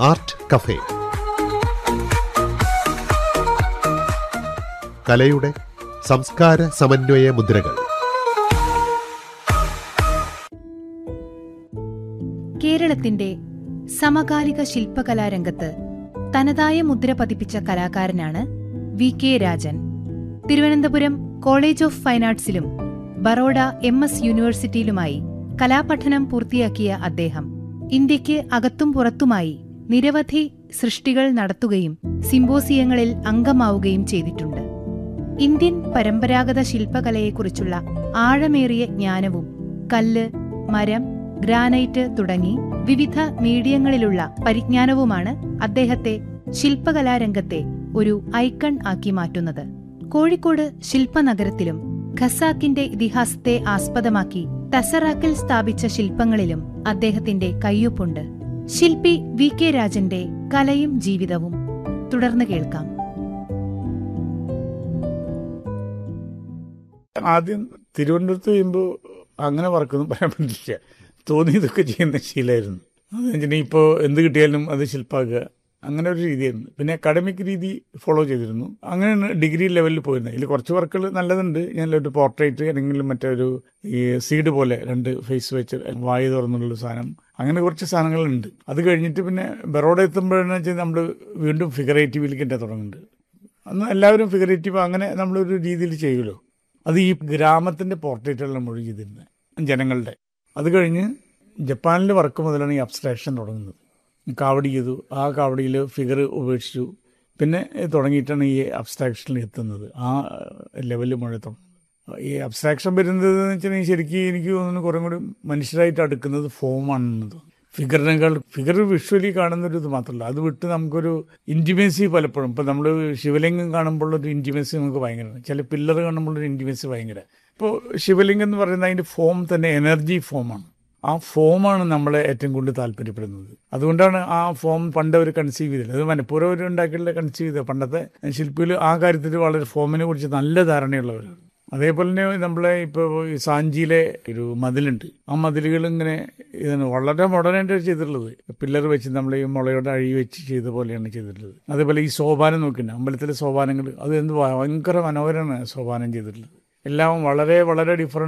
art cafe കലയുടെ സംസ്കാര സമന്വയ മുദ്രകൾ കേരളത്തിന്റെ സമകാലിക ശില്പകലാരംഗത്ത് തനതായ മുദ്ര പതിപ്പിച്ച കലാകാരനാണ് V K Rajan Thiruvananthapuram college of fine ആർട്സിലും ബറോഡ എം എസ് യൂണിവേഴ്സിറ്റിയിലുമായി കലാപഠനം പൂർത്തിയാക്കിയ അദ്ദേഹം ഇന്ത്യക്ക് അകത്തും പുറത്തുമായി നിരവധി സൃഷ്ടികൾ നടത്തുകയും സിംബോസിയങ്ങളിൽ അംഗമാവുകയും ചെയ്തിട്ടുണ്ട് ഇന്ത്യൻ പരമ്പരാഗത ശില്പകലയെക്കുറിച്ചുള്ള ആഴമേറിയ ജ്ഞാനവും കല്ല് മരം ഗ്രാനൈറ്റ് തുടങ്ങി വിവിധ മീഡിയങ്ങളിലുള്ള പരിജ്ഞാനവുമാണ് അദ്ദേഹത്തെ ശില്പകലാരംഗത്തെ ഒരു ഐക്കൺ ആക്കി മാറ്റുന്നത് കോഴിക്കോട് ശില്പനഗരത്തിലും ഖസാക്കിന്റെ ഇതിഹാസത്തെ ആസ്പദമാക്കി തസറാക്കിൽ സ്ഥാപിച്ച ശില്പങ്ങളിലും അദ്ദേഹത്തിന്റെ കയ്യൊപ്പുണ്ട് ശില്പി വി കെ രാജന്റെ കലയും ജീവിതവും തുടർന്ന് കേൾക്കാം ആദ്യം തിരുവനന്തപുരത്ത് ചെയ്യുമ്പോൾ അങ്ങനെ വർക്കൊന്നും പറയാൻ പറ്റില്ല തോന്നിയതൊക്കെ ചെയ്യുന്ന ശീലമായിരുന്നു അത് വെച്ചിട്ടുണ്ടെങ്കിൽ ഇപ്പോൾ എന്ത് കിട്ടിയാലും അത് ശില്പാക്കുക അങ്ങനെ ഒരു രീതിയായിരുന്നു പിന്നെ അക്കാഡമിക് രീതി ഫോളോ ചെയ്തിരുന്നു അങ്ങനെയാണ് ഡിഗ്രി ലെവലിൽ പോയിരുന്നത് ഇതിൽ കുറച്ച് വർക്കുകൾ നല്ലതുണ്ട് ഞാൻ ഒരു പോർട്രേറ്റ് അല്ലെങ്കിൽ മറ്റൊരു ഈ സീഡ് പോലെ രണ്ട് ഫേസ് വെച്ച് വായു തുറന്നുള്ള സാധനം അങ്ങനെ കുറച്ച് സാധനങ്ങളുണ്ട് അത് കഴിഞ്ഞിട്ട് പിന്നെ ബറോഡ എത്തുമ്പോഴെന്ന് വെച്ചാൽ നമ്മൾ വീണ്ടും ഫിഗറേറ്റീവിലേക്ക് തന്നെ തുടങ്ങുന്നുണ്ട് അന്ന് എല്ലാവരും ഫിഗറേറ്റീവ് അങ്ങനെ നമ്മളൊരു രീതിയിൽ ചെയ്യുമല്ലോ അത് ഈ ഗ്രാമത്തിന്റെ പോർട്രേറ്റുകൾ നമ്മൾ ചെയ്തിരുന്നത് ജനങ്ങളുടെ അത് കഴിഞ്ഞ് ജപ്പാനിലെ വർക്ക് മുതലാണ് ഈ അബ്സ്ട്രാക്ഷൻ തുടങ്ങുന്നത് കാവടി ചെയ്തു ആ കാവടിയിൽ ഫിഗർ ഉപേക്ഷിച്ചു പിന്നെ തുടങ്ങിയിട്ടാണ് ഈ അബ്സ്ട്രാക്ഷനിൽ എത്തുന്നത് ആ ലെവലിൽ മുഴുവൻ തുടങ്ങുന്നത് ഈ അബ്സ്ട്രാക്ഷൻ വരുന്നത് എന്ന് വെച്ചിട്ടുണ്ടെങ്കിൽ ശരിക്കും എനിക്ക് തോന്നുന്നു കുറേ കൂടി മനുഷ്യരായിട്ട് അടുക്കുന്നത് ഫോമാണെന്ന് തോന്നുന്നു ഫിഗറിനേക്കാൾ ഫിഗർ വിഷ്വലി കാണുന്ന ഒരു ഇത് മാത്രമല്ല അത് വിട്ട് നമുക്കൊരു ഇൻറ്റിമേസി പലപ്പോഴും ഇപ്പം നമ്മൾ ശിവലിംഗം കാണുമ്പോൾ ഒരു ഇൻറ്റിമേസി നമുക്ക് ഭയങ്കരമാണ് ചില പില്ലർ കാണുമ്പോൾ ഒരു ഇൻറ്റിമേസി ഭയങ്കര ഇപ്പോൾ ശിവലിംഗം എന്ന് പറയുന്നത് അതിൻ്റെ ഫോം തന്നെ എനർജി ഫോമാണ് ആ ഫോമാണ് നമ്മളെ ഏറ്റവും കൂടുതൽ താല്പര്യപ്പെടുന്നത് അതുകൊണ്ടാണ് ആ ഫോം പണ്ട് അവർ കൺസീവ് ചെയ്തത് അത് മനഃപൂർവ്വം അവർ ഉണ്ടാക്കിയുള്ള കൺസീവ് ചെയ്തത് പണ്ടത്തെ ശില്പികൾ ആ കാര്യത്തിൽ വളരെ ഫോമിനെ കുറിച്ച് നല്ല ധാരണയുള്ളവരാണ് അതേപോലെ തന്നെ നമ്മളെ ഇപ്പോൾ ഈ സാഞ്ചിയിലെ ഒരു മതിലുണ്ട് ആ മതിലുകൾ ഇങ്ങനെ ഇതാണ് വളരെ മോഡേണായിട്ട് ചെയ്തിട്ടുള്ളത് പില്ലർ വെച്ച് നമ്മൾ ഈ മുളയുടെ അഴി വെച്ച് ചെയ്ത പോലെയാണ് ചെയ്തിട്ടുള്ളത് അതേപോലെ ഈ സോപാനം നോക്കിണ്ട് അമ്പലത്തിലെ സോപാനങ്ങൾ അത് എന്ത് ഭയങ്കര മനോഹരമാണ് സോപാനം ചെയ്തിട്ടുള്ളത് എല്ലാം വളരെ വളരെ ഡിഫറെൻ്റ്